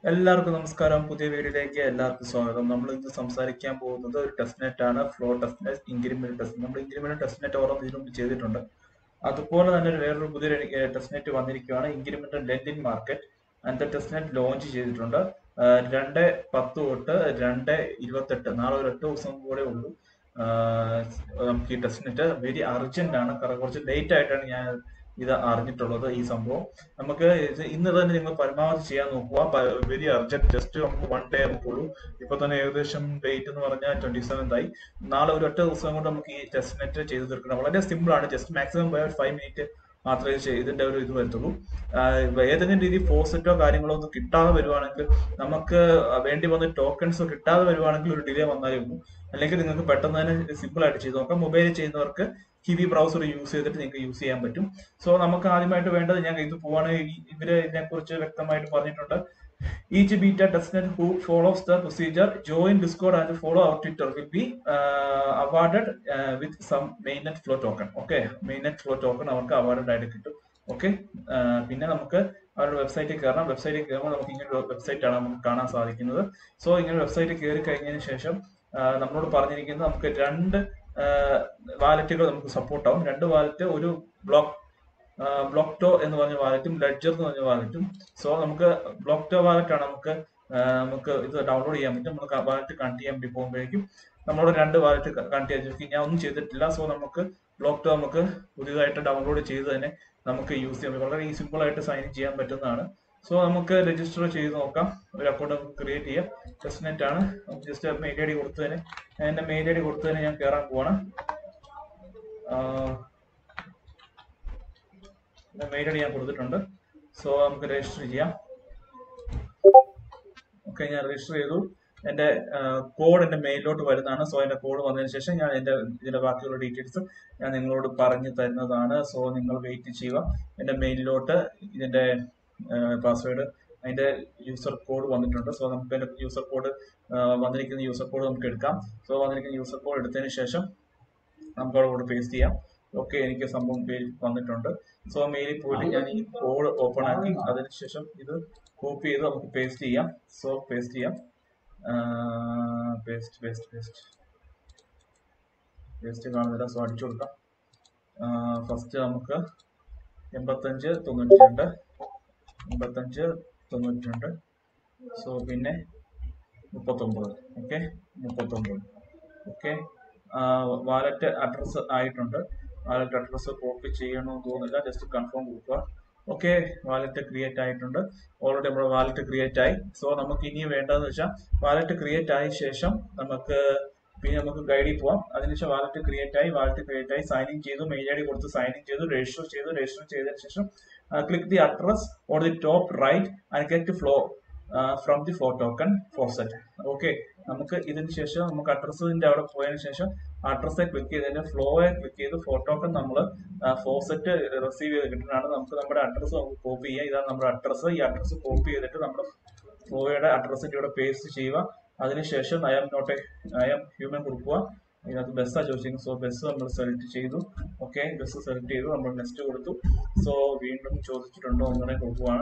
എല്ലാവർക്കും നമസ്കാരം പുതിയ വീഡിയോയിലേക്ക് എല്ലാവർക്കും സ്വാഗതം നമ്മൾ ഇന്ന് സംസാരിക്കാൻ പോകുന്നത് ഒരു ടെസ്റ്റ് നെറ്റ് ആണ് flow test net increment test നമ്മൾ ഇൻക്രിമെന്റ് ടെസ്റ്റ് നെറ്റ് ഓരോ ഇതിനു മുമ്പ് ചെയ്തിട്ടുണ്ട് അതുപോലെ തന്നെ ഒരു വേറൊരു പുതിയൊരു ടെസ്റ്റ് നെറ്റ് വന്നിരിക്കുകയാണ് ഇൻക്രിമെന്റ് ലെൻഡിൻ മാർക്കറ്റ് അതിന്റെ ടെസ്റ്റ് നെറ്റ് ലോഞ്ച് ചെയ്തിട്ടുണ്ട് ആഹ് രണ്ട് പത്ത് തൊട്ട് രണ്ട് ഇരുപത്തെട്ട് നാളെ ഒരു എട്ട് ദിവസം കൂടെ ഉള്ളൂ ആഹ് നമുക്ക് ഈ ടെസ്റ്റ് നെറ്റ് വെരി അർജന്റ് ആണ് കാരണം കുറച്ച് ലേറ്റ് ആയിട്ടാണ് ഞാൻ ഇത് അറിഞ്ഞിട്ടുള്ളത് ഈ സംഭവം നമുക്ക് ഇത് ഇന്ന് തന്നെ നിങ്ങൾ പരമാവധി ചെയ്യാൻ നോക്കുക വെരി അർജന്റ് ജസ്റ്റ് നമുക്ക് വൺ ഡേ നമുക്കുള്ളൂ ഇപ്പൊ തന്നെ ഏകദേശം ഡേറ്റ് എന്ന് പറഞ്ഞാൽ ട്വന്റി സെവൻത് ആയി നാളെ ഒരു ഒറ്റ ദിവസം കൊണ്ട് നമുക്ക് ഈ ടെസ്റ്റ് നെറ്റ് ചെയ്ത് തീർക്കണം വളരെ സിമ്പിൾ ആണ് ജസ്റ്റ് മാക്സിമം ഫൈവ് മിനിറ്റ് മാത്രമേ ചെയ്- ഇതിന്റെ ഒരു ഇത് വരത്തുള്ളൂ ആഹ് ഏതെങ്കിലും രീതി ഫോസെറ്റോ കാര്യങ്ങളോ ഒന്നും കിട്ടാതെ വരുവാണെങ്കിൽ നമുക്ക് വേണ്ടി വന്ന ടോക്കൺസ് കിട്ടാതെ വരുവാണെങ്കിൽ ഒരു ഡിലേ വന്നാലേ ഉള്ളൂ അല്ലെങ്കിൽ നിങ്ങൾക്ക് പെട്ടെന്ന് തന്നെ സിമ്പിൾ ആയിട്ട് ചെയ്ത് നോക്കാം മൊബൈലിൽ ചെയ്യുന്നവർക്ക് കിവി ബ്രൗസർ യൂസ് ചെയ്തിട്ട് നിങ്ങൾക്ക് യൂസ് ചെയ്യാൻ പറ്റും സോ നമുക്ക് ആദ്യമായിട്ട് വേണ്ടത് ഞാൻ ഇത് പോവാണ് ഇവര് ഇതിനെ കുറിച്ച് വ്യക്തമായിട്ട് പറഞ്ഞിട്ടുണ്ട് Each beta testnet who follows the procedure, join Discord and follow our Twitter will be uh, awarded uh, with some mainnet flow token. Okay, mainnet flow token അവർക്ക് awarded ആയിട്ട് കിട്ടും ഓക്കെ പിന്നെ നമുക്ക് അവരുടെ വെബ്സൈറ്റിൽ കയറണം വെബ്സൈറ്റിൽ കയറുമ്പോൾ നമുക്ക് ഇങ്ങനെ ഒരു വെബ്സൈറ്റ് ആണ് നമുക്ക് കാണാൻ സാധിക്കുന്നത് സോ ഇങ്ങനെ വെബ്സൈറ്റിൽ കയറി കഴിഞ്ഞതിന് ശേഷം ആ, നമ്മളോട് പറഞ്ഞിരിക്കുന്നത് നമുക്ക് രണ്ട് വാലറ്റുകൾ നമുക്ക് സപ്പോർട്ട് ആവും രണ്ട് വാലറ്റ് ഒരു ബ്ലോക്ക് ബ്ലോക്ടോ എന്ന് പറഞ്ഞ വാലറ്റും ലെഡ്ജർ എന്ന് പറഞ്ഞ വാലറ്റും സോ നമുക്ക് ബ്ലോക്ടോ വാലറ്റ് ആണ് നമുക്ക് ആ, നമുക്ക് ഇത് ഡൗൺലോഡ് ചെയ്യാൻ പറ്റും നമുക്ക് വാലറ്റ് കണക്ട് ചെയ്യാൻ വേണ്ടി പോകുമ്പോഴേക്കും നമ്മളോട് രണ്ട് വാലറ്റ് കണക്ട് ചെയ്തിരിക്കും ഞാൻ ഒന്നും ചെയ്തിട്ടില്ല സോ നമുക്ക് ബ്ലോക്ടോ നമുക്ക് പുതിയതായിട്ട് ഡൗൺലോഡ് ചെയ്ത് തന്നെ നമുക്ക് യൂസ് ചെയ്യാൻ പറ്റും വളരെ സിമ്പിൾ ആയിട്ട് സൈൻ ഇൻ ചെയ്യാൻ പറ്റുന്നതാണ് സോ നമുക്ക് രജിസ്റ്റർ ചെയ്ത് നോക്കാം ഒരു അക്കൗണ്ട് നമുക്ക് ക്രിയേറ്റ് ചെയ്യാം ടെസ്റ്റ് നെറ്റ് ആണ് ജസ്റ്റ് മെയിൽ ഐ ഡി കൊടുത്തതിന് എന്റെ മെയിൽ ഐ ഡി കൊടുത്തതിന് ഞാൻ കയറാൻ പോവാണ് മെയിൽ ഐ ഡി ഞാൻ കൊടുത്തിട്ടുണ്ട് സോ നമുക്ക് രജിസ്റ്റർ ചെയ്യാം ഓക്കെ ഞാൻ രജിസ്റ്റർ ചെയ്തു എന്റെ കോഡ് എന്റെ മെയിലിലോട്ട് വരുന്നതാണ് സോ എന്റെ കോഡ് വന്നതിന് ശേഷം ഞാൻ എന്റെ ഇതിന്റെ ബാക്കിയുള്ള ഡീറ്റെയിൽസ് ഞാൻ നിങ്ങളോട് പറഞ്ഞു തരുന്നതാണ് സോ നിങ്ങൾ വെയിറ്റ് ചെയ്യുക എന്റെ മെയിലിലോട്ട് ഇതിന്റെ പാസ്വേഡ് അതിന്റെ യൂസർ കോഡ് വന്നിട്ടുണ്ട് സോ നമുക്ക് എന്റെ യൂസർ കോഡ് വന്നിരിക്കുന്ന യൂസർ കോഡ് നമുക്ക് എടുക്കാം സോ വന്നിരിക്കുന്ന യൂസർ കോഡ് എടുത്തതിന് ശേഷം നമുക്ക് അവിടെ കൂടെ പേസ്റ്റ് ചെയ്യാം ഓക്കെ എനിക്ക് സംഭവം പേര് വന്നിട്ടുണ്ട് സോ മെയിലിൽ പോയിട്ട് ഞാൻ ഈ കോഡ് ഓപ്പൺ ആക്കി അതിനുശേഷം ഇത് കോപ്പി ചെയ്ത് നമുക്ക് പേസ്റ്റ് ചെയ്യാം സോ പേസ്റ്റ് ചെയ്യാം പേസ്റ്റ് പേസ്റ്റ് പേസ്റ്റ് പേസ്റ്റ് കാണുന്നില്ല സോ അടിച്ചു കൊടുക്കാം ഫസ്റ്റ് നമുക്ക് എൺപത്തഞ്ച് തൊണ്ണൂറ്റി രണ്ട് എൺപത്തഞ്ച് തൊണ്ണൂറ്റി രണ്ട് സോ പിന്നെ മുപ്പത്തൊമ്പത് ഓക്കെ മുപ്പത്തൊമ്പത് ഓക്കെ വാലറ്റ് അഡ്രസ്സ് ആയിട്ടുണ്ട് വാലറ്റ് അഡ്രസ്സ് കോപ്പി ചെയ്യണമെന്ന് തോന്നുന്നില്ല ജസ്റ്റ് കൺഫേം കൊടുക്കുക ഓക്കെ വാലറ്റ് ക്രിയേറ്റ് ആയിട്ടുണ്ട് ഓൾറെഡി നമ്മുടെ വാലറ്റ് ക്രിയേറ്റ് ആയി സോ നമുക്ക് ഇനി വേണ്ടതെന്ന് വെച്ചാൽ വാലറ്റ് ക്രിയേറ്റ് ആയ ശേഷം നമുക്ക് പിന്നെ നമുക്ക് ഗൈഡിൽ പോവാം അതിനുശേഷം വാലറ്റ് ക്രിയേറ്റ് ആയി വാലറ്റ് ക്രിയേറ്റ് ആയി സൈൻ ഇൻ ചെയ്തു മെയിൽ ഐ ഡി കൊടുത്ത് സൈൻ ഇൻ ചെയ്തു രജിസ്റ്റർ ചെയ്തു രജിസ്റ്റർ ചെയ്തതിനു ശേഷം click the address or the top right and get flow from the flow token faucet okay നമുക്ക് ഇതിന് ശേഷം നമുക്ക് അഡ്രസ്സിന്റെ അവിടെ പോയതിനു ശേഷം അഡ്രസ്സെ ക്ലിക്ക് ചെയ്തതിന് ഫ്ലോയെ ക്ലിക്ക് ചെയ്ത് ഫോട്ടോക്കൺ നമ്മൾ ഫോസെറ്റ് റിസീവ് ചെയ്ത് കിട്ടുന്നതാണ് നമുക്ക് നമ്മുടെ അഡ്രസ്സ് നമുക്ക് കോപ്പി ചെയ്യാം ഇതാണ് നമ്മുടെ അഡ്രസ്സ് ഈ അഡ്രസ്സ് കോപ്പി ചെയ്തിട്ട് നമ്മൾ ഫ്ലോയുടെ അഡ്രസ്സിന്റെ ഇവിടെ പേസ്റ്റ് ചെയ്യുക അതിനുശേഷം I'm not I'm human കൊടുക്കുക ഇതിനകത്ത് ബസ്സാണ് ചോദിച്ചിരിക്കുന്നത് സോ ബസ് നമ്മൾ സെലക്ട് ചെയ്തു ഓക്കെ ബസ് സെലക്ട് ചെയ്തു നമ്മൾ നെക്സ്റ്റ് കൊടുത്തു സോ വീണ്ടും ചോദിച്ചിട്ടുണ്ടോ അങ്ങനെ കൊടുക്കുവാണ്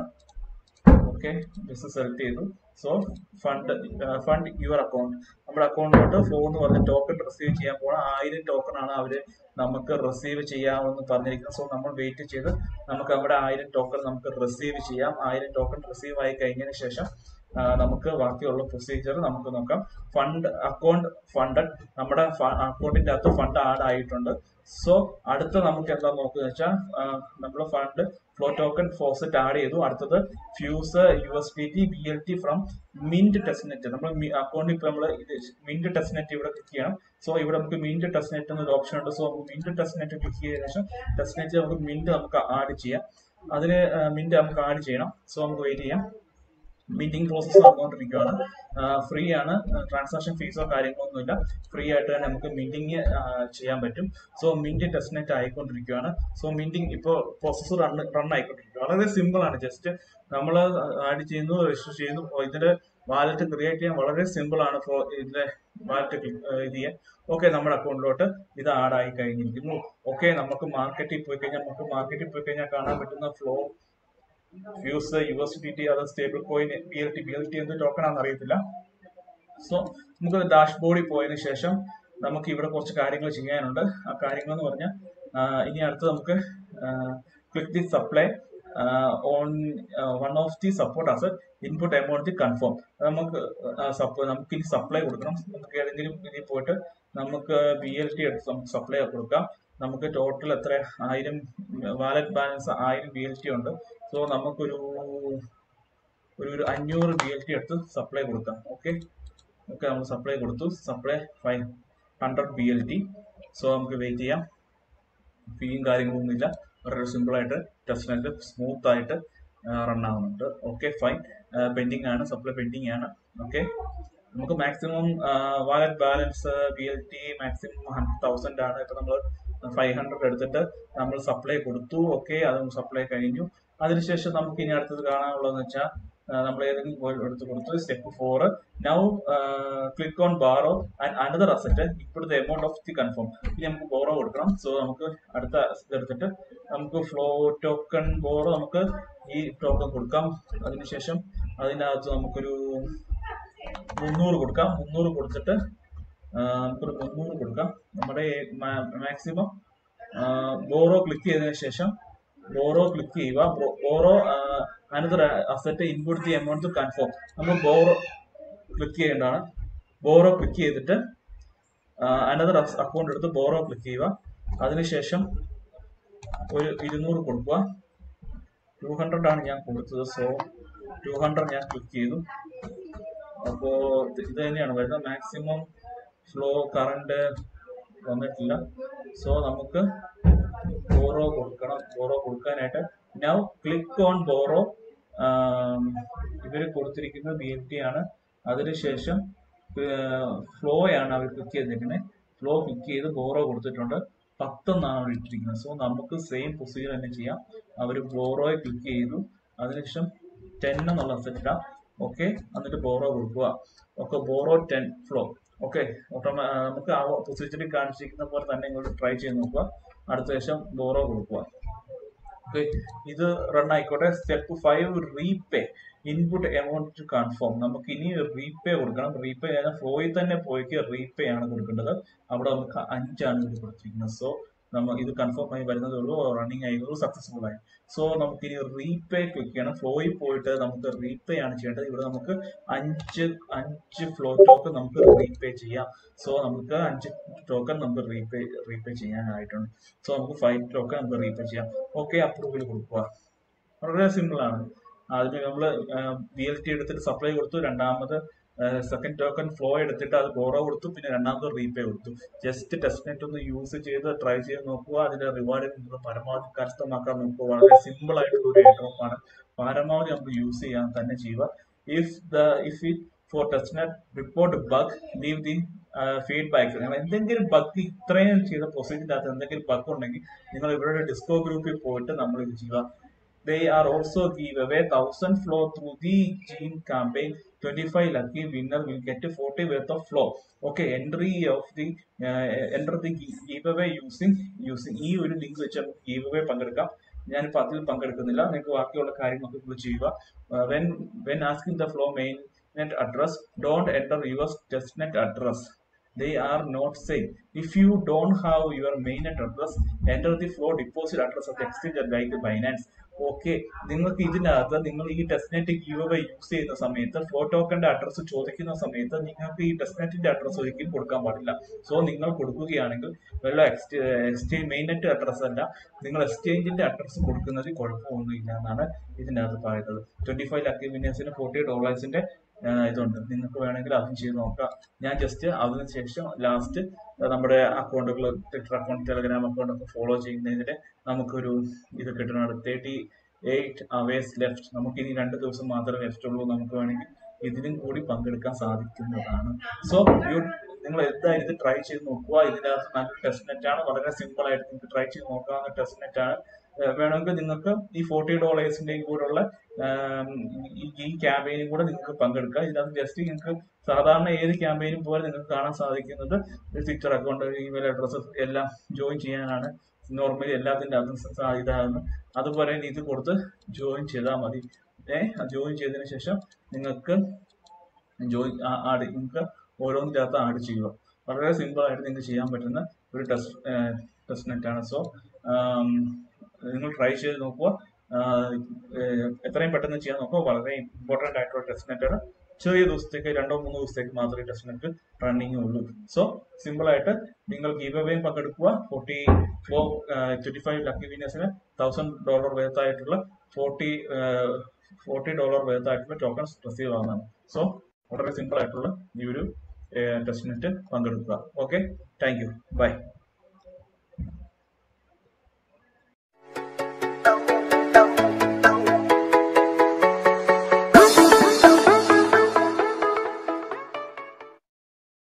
ഓക്കെ ബസ് സെലക്ട് ചെയ്തു so fund fund your account നമ്മുടെ അക്കൗണ്ടിലോട്ട് ഫ്ലോ എന്ന് പറഞ്ഞ ടോക്കൺ റിസീവ് ചെയ്യാൻ പോകണം ആയിരം ടോക്കൺ ആണ് അവര് നമുക്ക് റിസീവ് ചെയ്യാമെന്ന് പറഞ്ഞിരിക്കുന്നത് സോ നമ്മൾ വെയിറ്റ് ചെയ്ത് നമുക്ക് അവിടെ ആയിരം ടോക്കൺ നമുക്ക് റിസീവ് ചെയ്യാം ആയിരം ടോക്കൺ റിസീവ് ആയി കഴിഞ്ഞതിന് ശേഷം ആ, നമുക്ക് ബാക്കിയുള്ള പ്രൊസീജിയർ നമുക്ക് നോക്കാം ഫണ്ട് അക്കൗണ്ട് ഫണ്ടഡ് നമ്മുടെ അക്കൗണ്ടിന്റെ അകത്ത് ഫണ്ട് ആഡ് ആയിട്ടുണ്ട് സോ അടുത്ത നമുക്ക് എന്താ നോക്കുക വെച്ചാൽ നമ്മൾ fund flow token faucet add ചെയ്തു അടുത്തത് fuse U S P T B L T from mint test net നമ്മൾ അക്കൗണ്ടിൽ ഇപ്പൊ നമ്മൾ മിന്റ് ടെസ്റ്റ് നെറ്റ് ഇവിടെ ക്ലിക്ക് ചെയ്യണം സോ ഇവിടെ നമുക്ക് മിന്റ് ടെസ്റ്റ് നെറ്റ് എന്നൊരു ഓപ്ഷൻ ഉണ്ട് സോ നമുക്ക് മിന്റ് ടെസ്റ്റ് നെറ്റ് ക്ലിക്ക് ചെയ്തതിനു ശേഷം ടെസ്റ്റ് നെറ്റ് നമുക്ക് മിന്റ് നമുക്ക് ആഡ് ചെയ്യാം അതിന് മിന്റ് നമുക്ക് ആഡ് ചെയ്യണം സോ നമുക്ക് വെയിറ്റ് ചെയ്യാം മീറ്റിംഗ് പ്രോസസ്സ് നടന്നുകൊണ്ടിരിക്കുകയാണ് ഫ്രീ ആണ് ട്രാൻസാക്ഷൻ ഫീസോ കാര്യങ്ങളൊന്നുമില്ല ഫ്രീ ആയിട്ട് തന്നെ നമുക്ക് മീറ്റിംഗ് ചെയ്യാൻ പറ്റും സോ മിന്റ് ടെസ്റ്റ് നെറ്റ് ആയിക്കൊണ്ടിരിക്കുകയാണ് സോ മീറ്റിംഗ് ഇപ്പോൾ പ്രോസസ്സ് റൺ റൺ ആയിക്കൊണ്ടിരിക്കുക വളരെ സിമ്പിൾ ആണ് ജസ്റ്റ് നമ്മൾ ആഡ് ചെയ്യുന്നു രജിസ്റ്റർ ചെയ്യുന്നു ഇതിന്റെ വാലറ്റ് ക്രിയേറ്റ് ചെയ്യാൻ വളരെ സിമ്പിൾ ആണ് ഫോർ ഇതിന്റെ വാലറ്റ് ഇത് ചെയ്യാൻ ഓക്കെ നമ്മുടെ അക്കൗണ്ടിലോട്ട് ഇത് ആഡ് ആയി കഴിഞ്ഞിരിക്കുന്നു ഓക്കെ നമുക്ക് മാർക്കറ്റിൽ പോയി കഴിഞ്ഞാൽ നമുക്ക് മാർക്കറ്റിൽ പോയി കഴിഞ്ഞാൽ കാണാൻ പറ്റുന്ന flow fuse U S D T അത് stable coin B L T B L T എന്ത് ടോക്കൺ ആണെന്ന് അറിയത്തില്ല സോ നമുക്ക് ഡാഷ്ബോർഡിൽ പോയതിനു ശേഷം നമുക്ക് ഇവിടെ കുറച്ച് കാര്യങ്ങൾ ചെയ്യാനുണ്ട് ആ കാര്യങ്ങൾ എന്ന് പറഞ്ഞാൽ ഇനി അടുത്ത് നമുക്ക് click the supply on one of the support asset input amount the confirm നമുക്ക് സപ്പ് നമുക്ക് ഇനി സപ്ലൈ കൊടുക്കണം നമുക്ക് ഏതെങ്കിലും ഇതിൽ പോയിട്ട് നമുക്ക് ബി എൽ ടി എടുത്ത് നമുക്ക് സപ്ലൈ കൊടുക്കാം നമുക്ക് ടോട്ടൽ എത്ര ആയിരം വാലറ്റ് ബാലൻസ് ആയിരം ബി എൽ ടി ഉണ്ട് സോ നമുക്കൊരു ഒരു ഒരു അഞ്ഞൂറ് ബി എൽ ടി എടുത്ത് സപ്ലൈ കൊടുക്കാം ഓക്കെ ഓക്കെ നമ്മൾ സപ്ലൈ കൊടുത്തു supply five hundred B L T so നമുക്ക് വെയിറ്റ് ചെയ്യാം ഫീയും കാര്യങ്ങളൊന്നുമില്ല വളരെ സിമ്പിൾ ആയിട്ട് ടെസ്റ്റ് നെറ്റ് സ്മൂത്ത് ആയിട്ട് റൺ ആവുന്നുണ്ട് ഓക്കെ ഫൈൻ പെൻഡിങ് ആണ് സപ്ലൈ പെൻഡിങ് ആണ് ഓക്കെ നമുക്ക് maximum wallet balance B L T maximum thousand ആണ് ഇപ്പൊ നമ്മൾ ഫൈവ് ഹൺഡ്രഡ് എടുത്തിട്ട് നമ്മൾ സപ്ലൈ കൊടുത്തു ഓക്കെ അത് സപ്ലൈ കഴിഞ്ഞു അതിനുശേഷം നമുക്ക് ഇനി അടുത്തത് കാണാനുള്ളതെന്ന് വെച്ചാൽ നമ്മൾ ഏതെങ്കിലും പോയി എടുത്ത് കൊടുത്തു step four now click on borrow and another asset ഇപ്പോഴത്തെ എമൗണ്ട് ഓഫ് ദി കൺഫേം ഇനി നമുക്ക് ബോറോ കൊടുക്കണം സോ നമുക്ക് അടുത്ത എടുത്തിട്ട് നമുക്ക് ഫ്ലോ ടോക്കൺ ബോറോ നമുക്ക് ഈ ടോക്കൺ കൊടുക്കാം അതിനുശേഷം അതിനകത്ത് നമുക്കൊരു മുന്നൂറ് കൊടുക്കാം മുന്നൂറ് കൊടുത്തിട്ട് നമുക്കൊരു മുന്നൂറ് കൊടുക്കാം നമ്മുടെ മാക്സിമം ബോറോ ക്ലിക്ക് ചെയ്തതിനു ശേഷം ബോറോ ക്ലിക്ക് ചെയ്യുക borrow another asset input the amount to confirm നമ്മൾ ബോറോ ക്ലിക്ക് ചെയ്യേണ്ടതാണ് ബോറോ ക്ലിക്ക് ചെയ്തിട്ട് അനദർ അക്കൗണ്ട് എടുത്ത് ബോറോ ക്ലിക്ക് ചെയ്യുക അതിനുശേഷം ഒരു ഇരുന്നൂറ് കൊടുക്കുക ടു ഹൺഡ്രഡ് ആണ് ഞാൻ കൊടുത്തത് സോ ടു ഹൺഡ്രഡ് ഞാൻ ക്ലിക്ക് ചെയ്തു അപ്പോ ഇത് തന്നെയാണ് വരുന്നത് മാക്സിമം ഫ്ലോ കറണ്ട് വന്നിട്ടില്ല സോ നമുക്ക് ബോറോ കൊടുക്കണം ബോറോ കൊടുക്കാനായിട്ട് നൗ ക്ലിക്ക് ഓൺ ബോറോ ഇവർ കൊടുത്തിരിക്കുന്നത് ബി എൽ ടി ആണ് അതിനുശേഷം ഫ്ലോ ആണ് അവർ ക്ലിക്ക് ചെയ്തിരിക്കുന്നത് ഫ്ലോ ക്ലിക്ക് ചെയ്ത് ബോറോ കൊടുത്തിട്ടുണ്ട് പത്തെന്നാണ് അവർ ഇട്ടിരിക്കുന്നത് സോ നമുക്ക് സെയിം പ്രൊസീജിയർ തന്നെ ചെയ്യാം അവർ ബോറോയെ ക്ലിക്ക് ചെയ്തു അതിനുശേഷം ടെൻ എന്നുള്ള സെറ്റ് ഇടാം ഓക്കെ എന്നിട്ട് ബോറോ കൊടുക്കുക okay borrow ten flow okay ഓട്ടോമാ നമുക്ക് ആ പ്രൊസീജിയറിൽ കാണിച്ചിരിക്കുന്ന പോലെ തന്നെ ഇങ്ങോട്ട് ട്രൈ ചെയ്ത് നോക്കുക അടുത്ത ശേഷം ബോറോ കൊടുക്കുക ഓക്കെ ഇത് റൺ ആയിക്കോട്ടെ step five repay input amount to confirm നമുക്ക് ഇനി റീപേ കൊടുക്കണം റീപേ ഫ്ലോയിൽ തന്നെ പോയിക്ക് റീപേ ആണ് കൊടുക്കേണ്ടത് അവിടെ നമുക്ക് അഞ്ചാണ് ഇത് കൊടുത്തിരിക്കുന്നത് സോ നമ്മൾ ഇത് കൺഫേം ആയി വരുന്നതേ ഉള്ളൂ റണ്ണിങ് ആയിരുന്നു സക്സസ്ഫുൾ ആയി സോ നമുക്ക് ഇനി റീപേ ക്ലിക്ക് ചെയ്യണം ഫ്ലോയിൽ പോയിട്ട് നമുക്ക് റീപേ ആണ് ചെയ്യേണ്ടത് ഇവിടെ നമുക്ക് അഞ്ച് അഞ്ച് ഫ്ലോ ടോക്കൺ നമുക്ക് റീപേ ചെയ്യാം സോ നമുക്ക് അഞ്ച് ടോക്കൺ നമുക്ക് റീപേ റീപേ ചെയ്യാനായിട്ടുണ്ട് സോ നമുക്ക് ഫൈവ് ടോക്കൺ നമുക്ക് റീപേ ചെയ്യാം ഓക്കെ അപ്രൂവൽ കൊടുക്കുക വളരെ സിമ്പിൾ ആണ് ആദ്യമേ നമ്മൾ ബി എൽ ടി എടുത്തിട്ട് സപ്ലൈ കൊടുത്തു രണ്ടാമത് സെക്കൻഡ് ടോക്കൺ ഫ്ലോ എടുത്തിട്ട് അത് ബോറോ കൊടുത്തു പിന്നെ രണ്ടാമത് റീപേ കൊടുത്തു ജസ്റ്റ് ടെസ്റ്റ് നെറ്റ് ഒന്ന് യൂസ് ചെയ്ത് ട്രൈ ചെയ്ത് നോക്കുക അതിന്റെ റിവാർഡ് നിങ്ങൾ പരമാവധി കരസ്ഥമാക്കാൻ നോക്കുക വളരെ സിമ്പിൾ ആയിട്ടുള്ള ഒരു ഡ്രോപ്പ് ആണ് പരമാവധി നമ്മൾ യൂസ് ചെയ്യാൻ തന്നെ ചെയ്യുക if the if it for test net report bug leave the feedback എന്തെങ്കിലും ബഗ് ഇത്രയും ചെയ്ത പ്രൊസീജിയറിന്റെ അകത്ത് എന്തെങ്കിലും ബഗ് ഉണ്ടെങ്കിൽ നിങ്ങൾ ഇവരുടെ ഡിസ്കോ ഗ്രൂപ്പിൽ പോയിട്ട് നമ്മൾ ഇത് ചെയ്യുക they are also give away 1000 flow through the gene campaign 25 lucky winner will get 40 worth of flow okay entry of the uh, enter the giveaway using using ഈ ഒരു ലിങ്ക് വെച്ച് നമുക്ക് giveaway പങ്കെടുക്കാം ഞാനിപ്പോൾ അതിൽ പങ്കെടുക്കുന്നില്ല നിങ്ങൾക്ക് ബാക്കിയുള്ള കാര്യങ്ങളൊക്കെ നിങ്ങൾ ചെയ്യുക when when asking the flow main net address don't enter your test net address they are not same. If you don't have your mainnet address, enter the flow deposit address of the exchange like Binance. Okay നിങ്ങൾക്ക് ഇതിനകത്ത് നിങ്ങൾ ഈ testnet give use ചെയ്യുന്ന സമയത്ത് flow ടോക്കന്റെ address ചോദിക്കുന്ന സമയത്ത് നിങ്ങൾക്ക് ഈ ടെസ്റ്റ്നെറ്റിന്റെ അഡ്രസ്സ് ഒരിക്കലും കൊടുക്കാൻ പാടില്ല സോ നിങ്ങൾ കൊടുക്കുകയാണെങ്കിൽ വല്ല എക്സ്ചേഞ്ച് മെയിൻനെറ്റ് അഡ്രസ് അല്ല നിങ്ങൾ എക്സ്ചേഞ്ചിന്റെ അഡ്രസ്സ് കൊടുക്കുന്നതിൽ കുഴപ്പമൊന്നുമില്ല എന്നാണ് ഇതിനകത്ത് പറയുന്നത് ട്വന്റി ഫൈവ് ലക്കി വിന്നേഴ്സിന് ഫോർട്ടി ഡോളേഴ്സിന്റെ ഇതുണ്ട് നിങ്ങൾക്ക് വേണമെങ്കിൽ അതും ചെയ്ത് നോക്കാം ഞാൻ ജസ്റ്റ് അതിനുശേഷം ലാസ്റ്റ് നമ്മുടെ അക്കൗണ്ടുകൾ ട്വിറ്റർ അക്കൗണ്ട് ടെലഗ്രാം അക്കൗണ്ട് ഒക്കെ ഫോളോ ചെയ്യുന്നതിന് നമുക്കൊരു ഇത് കിട്ടുന്നുണ്ട് തേർട്ടി എയ്റ്റ് അവേഴ്സ് ലെഫ്റ്റ് നമുക്ക് ഇനി രണ്ട് ദിവസം മാത്രമേ ലെഫ്റ്റ് ഉള്ളൂ നമുക്ക് വേണമെങ്കിൽ ഇതിലും കൂടി പങ്കെടുക്കാൻ സാധിക്കുന്നതാണ് സോ യു നിങ്ങൾ എന്തായാലും ഇത് ട്രൈ ചെയ്ത് നോക്കുക ഇതിനകത്ത് നല്ല ടെസ്റ്റ് നെറ്റ് ആണ് വളരെ സിമ്പിൾ ആയിട്ട് നിങ്ങൾക്ക് ട്രൈ ചെയ്ത് നോക്കാവുന്ന ടെസ്റ്റ് നെറ്റ് ആണ് വേണമെങ്കിൽ നിങ്ങൾക്ക് ഈ ഫോർട്ടി ഡോളേഴ്സിന്റെയും കൂടെയുള്ള ഈ ക്യാമ്പയിനും കൂടെ നിങ്ങൾക്ക് പങ്കെടുക്കാം ഇതിനകത്ത് ജസ്റ്റ് നിങ്ങൾക്ക് സാധാരണ ഏത് ക്യാമ്പയിനും പോലെ നിങ്ങൾക്ക് കാണാൻ സാധിക്കുന്നത് ട്വിറ്റർ അക്കൗണ്ട് ഇമെയിൽ അഡ്രസ്സ് എല്ലാം ജോയിൻ ചെയ്യാനാണ് നോർമലി എല്ലാത്തിൻ്റെ അതും സ- ഇതാകുന്നു അതുപോലെ തന്നെ ഇത് കൊടുത്ത് ജോയിൻ ചെയ്താൽ മതി ഏഹ് ജോയിൻ ചെയ്തതിന് ശേഷം നിങ്ങൾക്ക് ജോയിൻ ആഡ് നിങ്ങൾക്ക് ഓരോന്നിനകത്ത് ആഡ് ചെയ്യുക വളരെ സിമ്പിൾ ആയിട്ട് നിങ്ങൾക്ക് ചെയ്യാൻ പറ്റുന്ന ഒരു ടെസ്റ്റ് ടെസ്റ്റ് നെറ്റാണ് സോ നിങ്ങൾ ട്രൈ ചെയ്ത് നോക്കുക ആഹ് ഏഹ് എത്രയും പെട്ടെന്ന് ചെയ്യാൻ നോക്കുക വളരെ ഇമ്പോർട്ടൻ്റ് ആയിട്ടുള്ള ടെസ്റ്റ് നെറ്റാണ് ചെറിയ ദിവസത്തേക്ക് രണ്ടോ മൂന്നോ ദിവസത്തേക്ക് മാത്രമേ ടെസ്റ്റ് നെറ്റ് റണ്ണിങ് ഉള്ളൂ സോ സിമ്പിൾ ആയിട്ട് നിങ്ങൾ ഗീവ് അവേയും പങ്കെടുക്കുക forty four twenty five lucky വിനേഴ്സിന് തൗസൻഡ് ഡോളർ വേർത്തായിട്ടുള്ള ഫോർട്ടി ഫോർട്ടി ഡോളർ വേർത്തായിട്ടുള്ള ടോക്കൺസ് റിസീവ് ആവുന്നതാണ് സോ വളരെ സിമ്പിൾ ആയിട്ടുള്ള ഈ ഒരു ടെസ്റ്റ് നെറ്റ് പങ്കെടുക്കുക ഓക്കെ താങ്ക് യു ബൈ